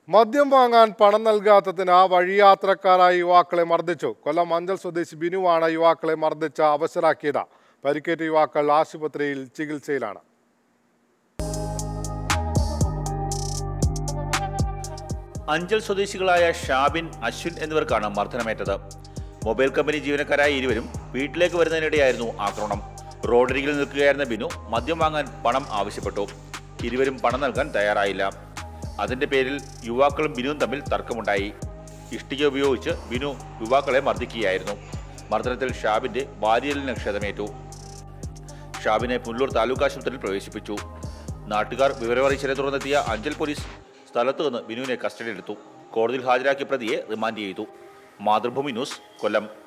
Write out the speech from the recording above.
മദ്യം വാങ്ങാൻ പണം നൽകാത്തതിന് വഴിയാത്രക്കാരായ യുവാക്കളെ മർദ്ദിച്ചു കൊല്ലം മഞ്ചൽ സ്വദേശി ബിനുവാണ് യുവാക്കളെ മർദ്ദിച്ച് അവശരാക്കിയത് പരിക്കേറ്റ യുവാക്കൾ ആശുപത്രിയിൽ ചികിത്സയിലാണ് അഞ്ചൽ സ്വദേശികളായ ഷാബിൻ അശ്വിൻ എന്നിവർക്കാണ് മർദ്ദനമേറ്റത് മൊബൈൽ കമ്പനി ജീവനക്കാരായ ഇരുവരും വീട്ടിലേക്ക് വരുന്നതിനിടെയായിരുന്നു ആക്രമണം റോഡരികിൽ നിൽക്കുകയായിരുന്ന ബിനു മദ്യം വാങ്ങാൻ പണം ആവശ്യപ്പെട്ടു ഇരുവരും പണം നൽകാൻ തയ്യാറായില്ല അതിന്റെ പേരിൽ യുവാക്കളും ബിനുവും തമ്മിൽ തർക്കമുണ്ടായി ഇഷ്ടിക ഉപയോഗിച്ച് ബിനു യുവാക്കളെ മർദ്ദിക്കുകയായിരുന്നു മർദ്ദനത്തിൽ ഷാബിന്റെ ഭാര്യയിലിന് ക്ഷതമേറ്റു ഷാബിനെ പുല്ലൂർ താലൂക്ക് ആശുപത്രിയിൽ പ്രവേശിപ്പിച്ചു നാട്ടുകാർ വിവരമറിയിച്ചതിനെ തുടർന്നെത്തിയ അഞ്ചൽ പോലീസ് സ്ഥലത്ത് നിന്ന് ബിനുവിനെ കസ്റ്റഡിയിലെടുത്തു കോടതിയിൽ ഹാജരാക്കിയ പ്രതിയെ റിമാൻഡ് ചെയ്തു മാതൃഭൂമി ന്യൂസ് കൊല്ലം